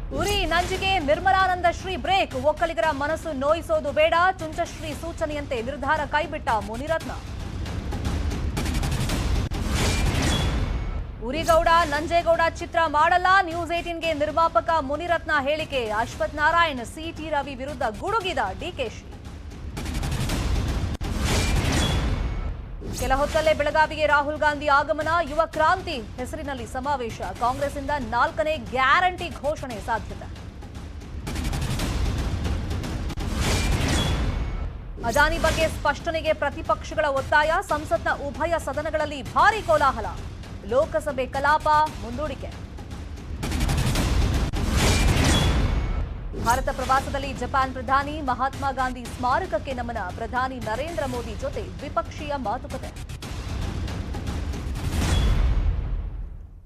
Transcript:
ಉರಿ ನಂಜಿಗೆ ನಿರ್ಮಲಾನಂದ ಶ್ರೀ ಬ್ರೇಕ್ ಒಕ್ಕಲಿಗರ ಮನಸ್ಸು ನೋಯಿಸೋದು ಬೇಡ ಚುಂಚಶ್ರೀ ಸೂಚನೆಯಂತೆ ನಿರ್ಧಾರ ಕೈಬಿಟ್ಟ ಮುನಿರತ್ನ ಉರಿಗೌಡ ನಂಜೇಗೌಡ ಚಿತ್ರ ಮಾಡಲ್ಲ ನ್ಯೂಸ್ ಏಟೀನ್ಗೆ ನಿರ್ಮಾಪಕ ಮುನಿರತ್ನ ಹೇಳಿಕೆ ಅಶ್ವಥ್ ನಾರಾಯಣ್ ಸಿಟಿ ರವಿ ವಿರುದ್ಧ ಗುಡುಗಿದ ಡಿಕೆಶಿ ಕೆಲ ಹೊತ್ತಲ್ಲೇ ಬೆಳಗಾವಿಗೆ ರಾಹುಲ್ ಗಾಂಧಿ ಆಗಮನ ಯುವ ಕ್ರಾಂತಿ ಹೆಸರಿನಲ್ಲಿ ಸಮಾವೇಶ ಕಾಂಗ್ರೆಸ್ಸಿಂದ ನಾಲ್ಕನೇ ಗ್ಯಾರಂಟಿ ಘೋಷಣೆ ಸಾಧ್ಯತೆ ಅದಾನಿ ಬಗ್ಗೆ ಸ್ಪಷ್ಟನೆಗೆ ಪ್ರತಿಪಕ್ಷಗಳ ಒತ್ತಾಯ ಸಂಸತ್ನ ಉಭಯ ಸದನಗಳಲ್ಲಿ ಭಾರೀ ಕೋಲಾಹಲ ಲೋಕಸಭೆ ಕಲಾಪ ಮುಂದೂಡಿಕೆ ಭಾರತ ಪ್ರವಾಸದಲ್ಲಿ ಜಪಾನ್ ಪ್ರಧಾನಿ ಮಹಾತ್ಮ ಗಾಂಧಿ ಸ್ಮಾರಕಕ್ಕೆ ನಮನ ಪ್ರಧಾನಿ ನರೇಂದ್ರ ಮೋದಿ ಜೊತೆ ದ್ವಿಪಕ್ಷೀಯ ಮಾತುಕತೆ